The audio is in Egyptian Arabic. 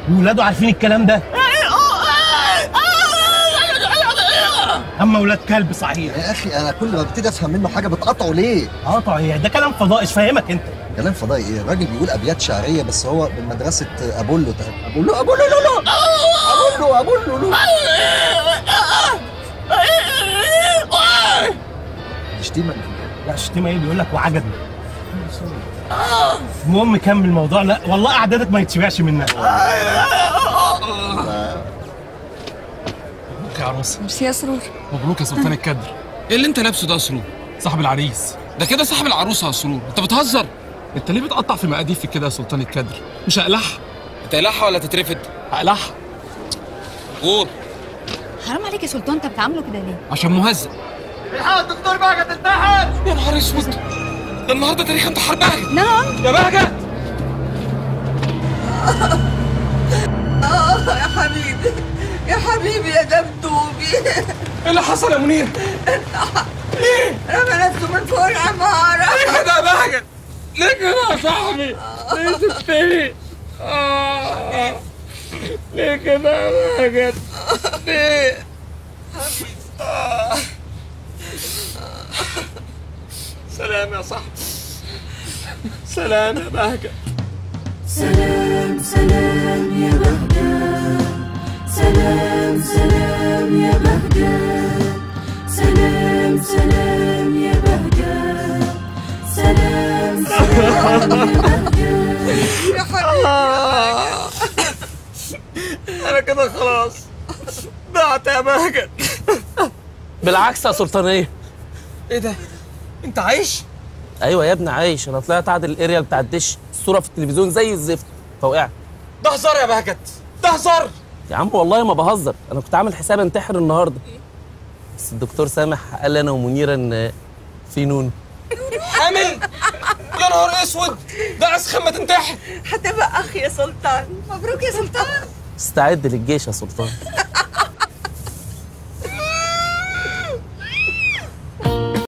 وولاده عارفين الكلام ده اما ولاد كلب صحيح يا اخي انا كل ما ابتدي افهم منه حاجه بتقطعه ليه قطع ايه ده كلام فضائي مش فاهمك انت كلام فضائي ايه الراجل بيقول ابيات شعريه بس هو من مدرسه ابولو تقريبا ابولو ابولو لا لا ابولو ابولو لا شتيمه لا شتيمه ايه بيقول لك وعجبني المهم كمل الموضوع لا والله اعدادك ما يتشبعش منها مبروك يا عروسه ميرسي يا سرور مبروك يا سلطان الكدر ايه اللي انت لابسه ده يا سرور صاحب العريس ده كده صاحب العروسه يا سرور انت بتهزر انت ليه بتقطع في مقاديفي كده يا سلطان الكدر مش هقلعها تقلعها ولا تترفد هقلعها قول حرام عليك يا سلطان انت بتعامله كده ليه عشان مهزأ الحق الدكتور بقى تتنحت يا نهار اسود ده النهارده تاريخ انتحار بهجت نعم يا بهجت آه يا حبيبي يا حبيبي يا دبدوبي ايه اللي حصل يا منير؟ رمى نفسه من فوق العمارة ليه كده يا بهجت؟ ليه كده يا صاحبي؟ ليه سبتني؟ آه. ليه كده يا بهجت؟ ليه؟ آه. سلام يا صاحبي سلام يا بهجت سلام سلام يا بهجت سلام سلام يا بهجت سلام سلام يا بهجت سلام سلام يا بهجت يا حبيبي انا كده خلاص ضعت يا بهجت بالعكس يا سلطانيه ايه ده؟ انت عايش؟ ايوه يا ابني عايش انا طلعت عادل الاريال بتاع الدش الصوره في التلفزيون زي الزفت فوقعت ده هزار يا بهجت ده هزار يا عم والله ما بهزر انا كنت عامل حساب انتحر النهارده بس الدكتور سامح قال لي انا ومنيره ان في نون حامل يا نهار اسود ده اسخن ما تنتحر هتبقى أخ يا سلطان مبروك يا سلطان استعد للجيش يا سلطان